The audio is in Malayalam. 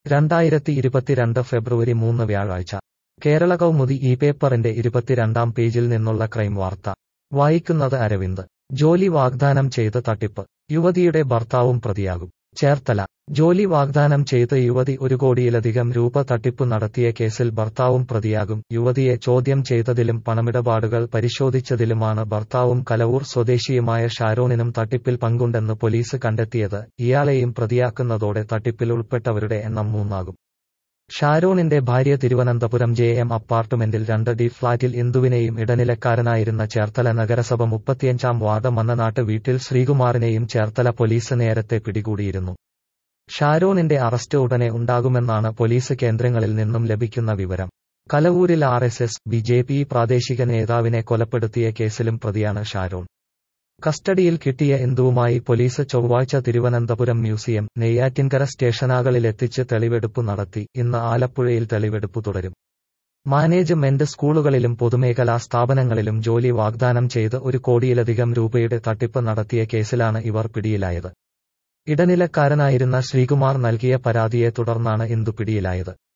രണ്ടായിരത്തി ഇരുപത്തിരണ്ട് ഫെബ്രുവരി മൂന്ന് വ്യാഴാഴ്ച കേരള കൗമുദി ഈ പേപ്പറിന്റെ ഇരുപത്തിരണ്ടാം പേജിൽ നിന്നുള്ള ക്രൈം വാർത്ത വായിക്കുന്നത് അരവിന്ദ് ജോലി വാഗ്ദാനം ചെയ്ത് തട്ടിപ്പ് യുവതിയുടെ ഭർത്താവും പ്രതിയാകും ചേർത്തല ജോലി വാഗ്ദാനം ചെയ്ത് യുവതി ഒരു കോടിയിലധികം രൂപ തട്ടിപ്പ് നടത്തിയ കേസിൽ ഭർത്താവും പ്രതിയാകും യുവതിയെ ചോദ്യം ചെയ്തതിലും പണമിടപാടുകൾ പരിശോധിച്ചതിലുമാണ് ഭർത്താവും കലവൂർ സ്വദേശിയുമായ ഷാരോണിനും തട്ടിപ്പിൽ പങ്കുണ്ടെന്ന് പോലീസ് കണ്ടെത്തിയത് ഇയാളെയും പ്രതിയാക്കുന്നതോടെ തട്ടിപ്പിൽ ഉൾപ്പെട്ടവരുടെ എണ്ണം മൂന്നാകും ഷാരോണിന്റെ ഭാര്യ തിരുവനന്തപുരം ജെ എം അപ്പാർട്ട്മെന്റിൽ രണ്ട് ഡി ഫ്ളാറ്റിൽ ഇന്ദുവിനെയും ഇടനിലക്കാരനായിരുന്ന ചേർത്തല നഗരസഭ മുപ്പത്തിയഞ്ചാം വാർഡ് മന്നനാട്ട് വീട്ടിൽ ശ്രീകുമാറിനെയും ചേർത്തല പോലീസ് നേരത്തെ പിടികൂടിയിരുന്നു ഷാരോണിന്റെ അറസ്റ്റ് ഉടനെ ഉണ്ടാകുമെന്നാണ് പോലീസ് കേന്ദ്രങ്ങളിൽ നിന്നും ലഭിക്കുന്ന വിവരം കലവൂരിൽ R S S B J P പ്രാദേശിക നേതാവിനെ കൊലപ്പെടുത്തിയ കേസിലും പ്രതിയാണ് ഷാരോൺ കസ്റ്റഡിയിൽ കിട്ടിയ ഇന്ദുവുമായി പോലീസ് ചൊവ്വാഴ്ച തിരുവനന്തപുരം മ്യൂസിയം നെയ്യാറ്റിൻകര സ്റ്റേഷനുകളിലെത്തിച്ച് തെളിവെടുപ്പ് നടത്തി ഇന്ന് ആലപ്പുഴയിൽ തെളിവെടുപ്പ് തുടരും മാനേജ്മെന്റ് സ്കൂളുകളിലും പൊതുമേഖലാ സ്ഥാപനങ്ങളിലും ജോലി വാഗ്ദാനം ചെയ്ത് ഒരു കോടിയിലധികം രൂപയുടെ തട്ടിപ്പ് നടത്തിയ കേസിലാണ് ഇവർ പിടിയിലായത് ഇടനിലക്കാരനായിരുന്ന ശ്രീകുമാർ നൽകിയ പരാതിയെ തുടർന്നാണ് ഇന്ദു പിടിയിലായത്